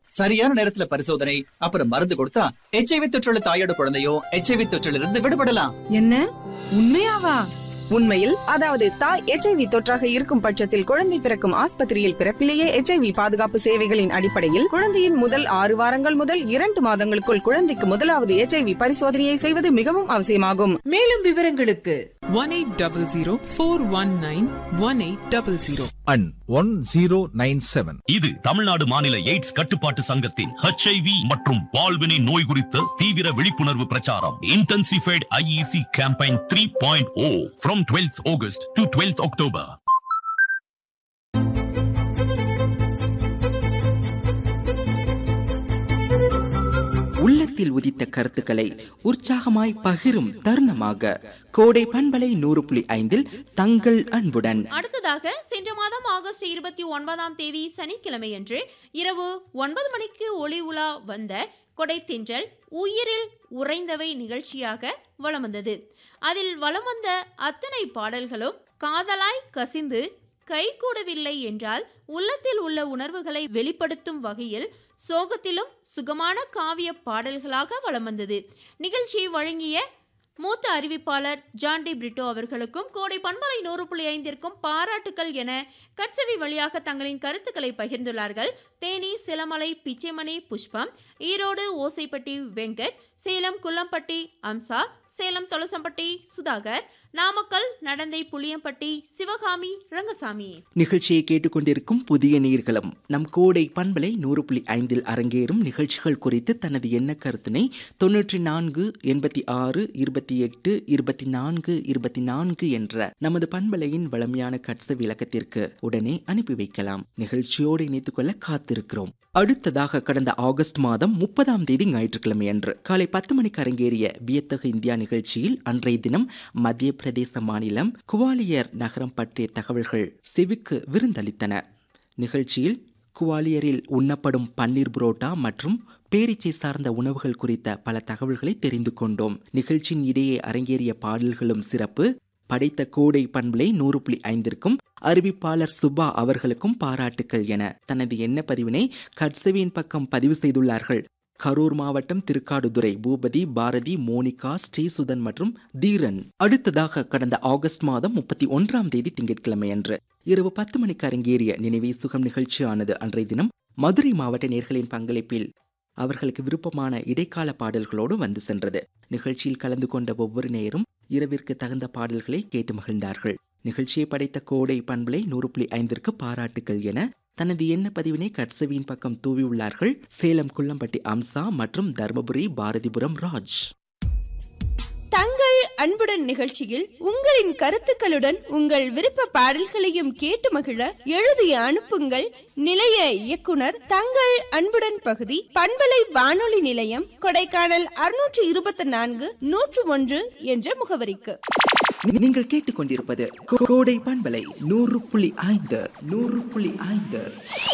சரியான நேரத்துல பரிசோதனை அப்புறம் மருந்து கொடுத்தா எச்ஐவி தொற்றுள்ள தாயோட குழந்தையும் எச்ஐவி தொற்றிலிருந்து இருந்து விடுபடலாம் என்ன உண்மையாவா உண்மையில் அதாவது தாய் எச்ஐவி தொற்றாக இருக்கும் பட்சத்தில் குழந்தை பிறக்கும் ஆஸ்பத்திரியில் பிறப்பிலேயே எச்ஐவி பாதுகாப்பு சேவைகளின் அடிப்படையில் குழந்தையின் முதல் ஆறு வாரங்கள் முதல் இரண்டு மாதங்களுக்குள் குழந்தைக்கு முதலாவது எச்ஐவி பரிசோதனையை செய்வது மிகவும் அவசியமாகும் மேலும் விவரங்களுக்கு one 1800 and 1097. இது தமிழ்நாடு மாநில எய்ட்ஸ் கட்டுப்பாட்டு சங்கத்தின் ஹெச்ஐவி மற்றும் பால்வினை நோய் குறித்த தீவிர விழிப்புணர்வு பிரச்சாரம் intensified IEC campaign three point O from twelfth August to twelfth October உள்ளத்தில் உதித்த கருத்துக்களை உற்சாகமாய் பகிரும் தருணமாக கோடை பண்பலை நூறு புள்ளி ஐந்தில் தங்கள் அன்புடன் அடுத்ததாக சென்ற மாதம் ஆகஸ்ட் இருபத்தி ஒன்பதாம் தேதி சனிக்கிழமையன்று இரவு ஒன்பது மணிக்கு ஒளி உலா வந்த கொடை தென்றல் உயிரில் உறைந்தவை நிகழ்ச்சியாக வலம் வந்தது அதில் வலம் வந்த அத்தனை பாடல்களும் காதலாய் கசிந்து கைகூடவில்லை என்றால் உள்ளத்தில் உள்ள உணர்வுகளை வெளிப்படுத்தும் வகையில் சோகத்திலும் சுகமான காவிய பாடல்களாக வலம் வந்தது நிகழ்ச்சியை வழங்கிய மூத்த அறிவிப்பாளர் ஜான் டி பிரிட்டோ அவர்களுக்கும் கோடை பண்பலை நூறு புள்ளி ஐந்திற்கும் பாராட்டுக்கள் என கட்சவி வழியாக தங்களின் கருத்துக்களை பகிர்ந்துள்ளார்கள் தேனி சிலமலை பிச்சைமணி புஷ்பம் ஈரோடு ஓசைப்பட்டி வெங்கட் சேலம் குள்ளம்பட்டி அம்சா சேலம் தொலசம்பட்டி சுதாகர் நாமக்கல் நடந்தை புளியம்பட்டி சிவகாமி ரங்கசாமி நிகழ்ச்சியை கேட்டுக்கொண்டிருக்கும் புதிய நீர்களும் நம் கோடை பண்பலை நூறு புள்ளி ஐந்தில் அரங்கேறும் நிகழ்ச்சிகள் குறித்து தனது எண்ண கருத்தினை தொன்னூற்றி நான்கு எண்பத்தி ஆறு இருபத்தி எட்டு இருபத்தி நான்கு இருபத்தி நான்கு என்ற நமது பண்பலையின் வளமையான கட்ச விளக்கத்திற்கு உடனே அனுப்பி வைக்கலாம் நிகழ்ச்சியோடு இணைத்துக் கொள்ள காத்திருக்கிறோம் அடுத்ததாக கடந்த ஆகஸ்ட் மாதம் முப்பதாம் தேதி ஞாயிற்றுக்கிழமை அன்று காலை பத்து மணிக்கு அரங்கேறிய வியத்தகு இந்தியா நிகழ்ச்சியில் அன்றைய தினம் மத்திய பிரதேச மாநிலம் குவாலியர் நகரம் பற்றிய தகவல்கள் செவிக்கு விருந்தளித்தன நிகழ்ச்சியில் குவாலியரில் உண்ணப்படும் பன்னீர் புரோட்டா மற்றும் பேரீச்சை சார்ந்த உணவுகள் குறித்த பல தகவல்களை தெரிந்து கொண்டோம் நிகழ்ச்சியின் இடையே அரங்கேறிய பாடல்களும் சிறப்பு படைத்த கோடை பண்பலை நூறு புள்ளி ஐந்திற்கும் அறிவிப்பாளர் சுபா அவர்களுக்கும் பாராட்டுக்கள் என தனது எண்ண பதிவினை கட்சவியின் பக்கம் பதிவு செய்துள்ளார்கள் கரூர் மாவட்டம் திருக்காடுதுறை பூபதி பாரதி மோனிகா ஸ்ரீசுதன் மற்றும் தீரன் அடுத்ததாக கடந்த ஆகஸ்ட் மாதம் முப்பத்தி ஒன்றாம் தேதி திங்கட்கிழமை அன்று இரவு பத்து மணிக்கு அரங்கேறிய நினைவே சுகம் நிகழ்ச்சியானது அன்றைய தினம் மதுரை மாவட்ட நேர்களின் பங்களிப்பில் அவர்களுக்கு விருப்பமான இடைக்கால பாடல்களோடு வந்து சென்றது நிகழ்ச்சியில் கலந்து கொண்ட ஒவ்வொரு நேரும் இரவிற்கு தகுந்த பாடல்களை கேட்டு மகிழ்ந்தார்கள் நிகழ்ச்சியை படைத்த கோடை பண்பலை நூறு புள்ளி ஐந்திற்கு பாராட்டுகள் என தனது எண்ண பதிவினை கட்சவியின் பக்கம் தூவியுள்ளார்கள் சேலம் குள்ளம்பட்டி அம்சா மற்றும் தர்மபுரி பாரதிபுரம் ராஜ் தங்கள் அன்புடன் நிகழ்ச்சியில் உங்களின் கருத்துக்களுடன் உங்கள் விருப்ப பாடல்களையும் கேட்டு மகிழ எழுதி அனுப்புங்கள் நிலைய இயக்குனர் தங்கள் அன்புடன் பகுதி பண்பலை வானொலி நிலையம் கொடைக்கானல் அறுநூற்று இருபத்தி நான்கு நூற்று ஒன்று என்ற முகவரிக்கு நீங்கள் கேட்டுக்கொண்டிருப்பது கோடை பண்பலை நூறு புள்ளி ஐந்து நூறு புள்ளி ஐந்து